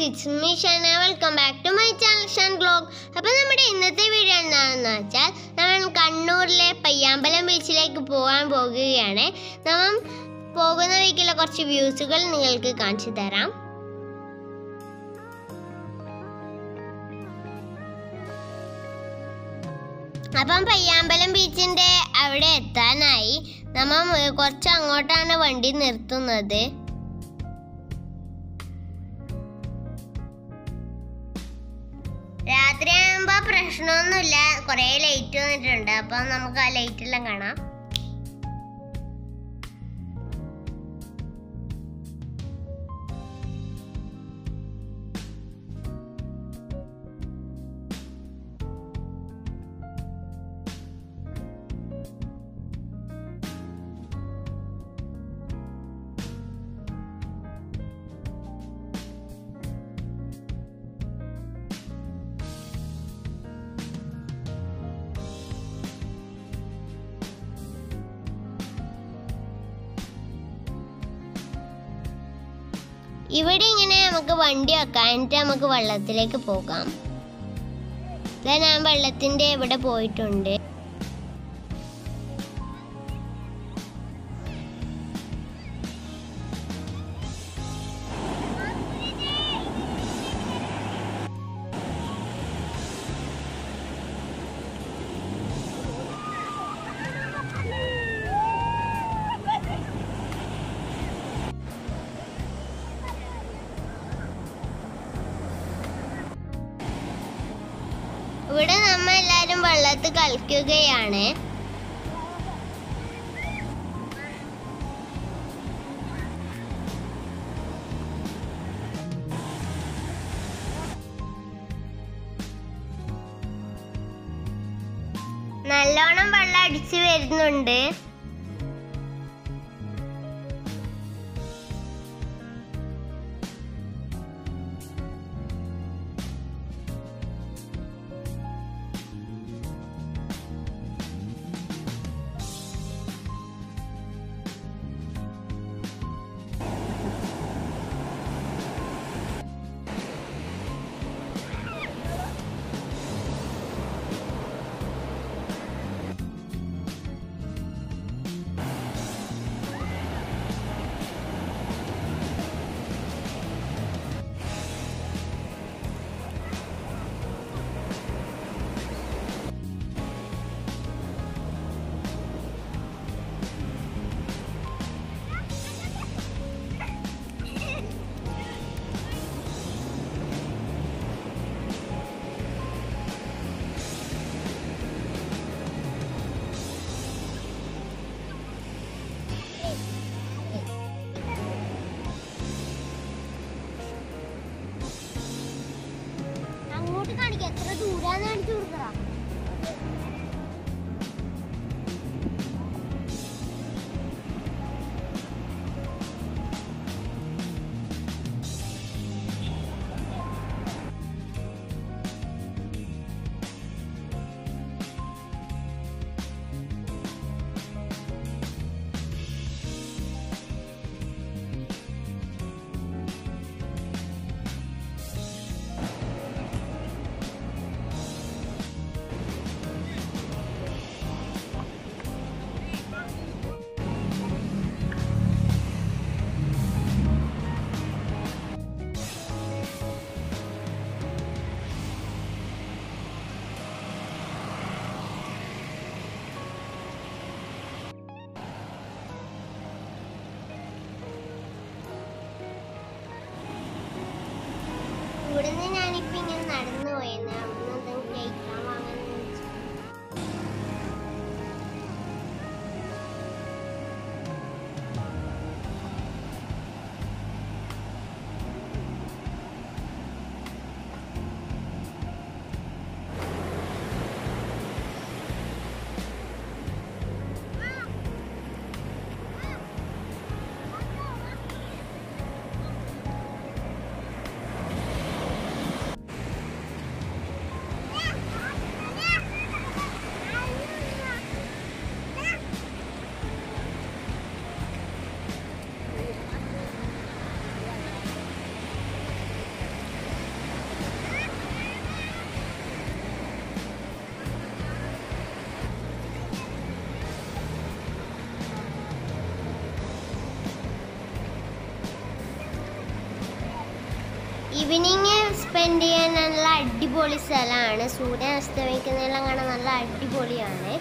guys it's me Shana welcome back to my channel Shan blog അപ്പോൾ നമ്മുടെ ഇന്നത്തെ വീഡിയോ എന്താണെന്ന് വെച്ചാൽ നമ്മൾ കണ്ണൂരിലെ പയ്യാമ്പലം ബീച്ചിലേക്ക് പോകാൻ പോകുകയാണ് നമ്മൾ പോകുന്ന വീക്കിലെ കുറച്ച് വ്യൂസുകൾ നിങ്ങൾക്ക് കാണിച്ചു തരാം അപ്പം പയ്യാമ്പലം ബീച്ചിന്റെ അവിടെ എത്താനായി നമ്മ കുറച്ച് അങ്ങോട്ടാണ് വണ്ടി നിർത്തുന്നത് രാത്രിയാകുമ്പോ പ്രശ്നമൊന്നുമില്ല കുറെ ലൈറ്റ് വന്നിട്ടുണ്ട് അപ്പം നമുക്ക് ആ ലൈറ്റ് എല്ലാം കാണാം ഇവിടെ ഇങ്ങനെ നമുക്ക് വണ്ടി വെക്കാം എന്നിട്ട് നമുക്ക് വെള്ളത്തിലേക്ക് പോകാം ഇതാ ഞാൻ വെള്ളത്തിന്റെ ഇവിടെ പോയിട്ടുണ്ട് ഇവിടെ നമ്മ എല്ലാരും വെള്ളത്തിൽ കളിക്കുകയാണ് നല്ലോണം വെള്ളം അടിച്ചു വരുന്നുണ്ട് അങ്ങോട്ട് കാണിക്ക എത്ര ദൂരാന്ന് കാണിച്ചു കൊടുക്കറ ഇവിടുന്ന് ഞാനിപ്പോ ഇങ്ങനെ നടന്നു പോയെന്ന് അവിടുന്ന് എന്തെങ്കിലും കഴിക്കാൻ വാങ്ങാൻ വിളിച്ചു ഈവനിങ് സ്പെൻഡ് ചെയ്യാൻ നല്ല അടിപൊളി സ്ഥലമാണ് സൂര്യൻ അസ്തമിക്കുന്നതെല്ലാം കാണാൻ നല്ല അടിപൊളിയാണ്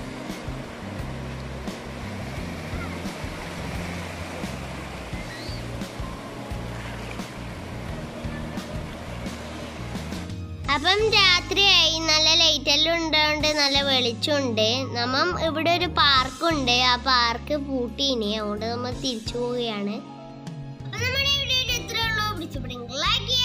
അപ്പം രാത്രിയായി നല്ല ലൈറ്റ് എല്ലാം ഉണ്ടാണ്ട് നല്ല വെളിച്ചമുണ്ട് നമ്മ ഇവിടെ ഒരു പാർക്കുണ്ട് ആ പാർക്ക് പൂട്ടിയിനി അതുകൊണ്ട് നമ്മൾ തിരിച്ചു പോവുകയാണ് അപ്പൊ നമ്മുടെ വീഡിയോ ഇത്രയുള്ളൂ പിടിച്ചപ്പെടുമെങ്കിൽ ലൈക്ക്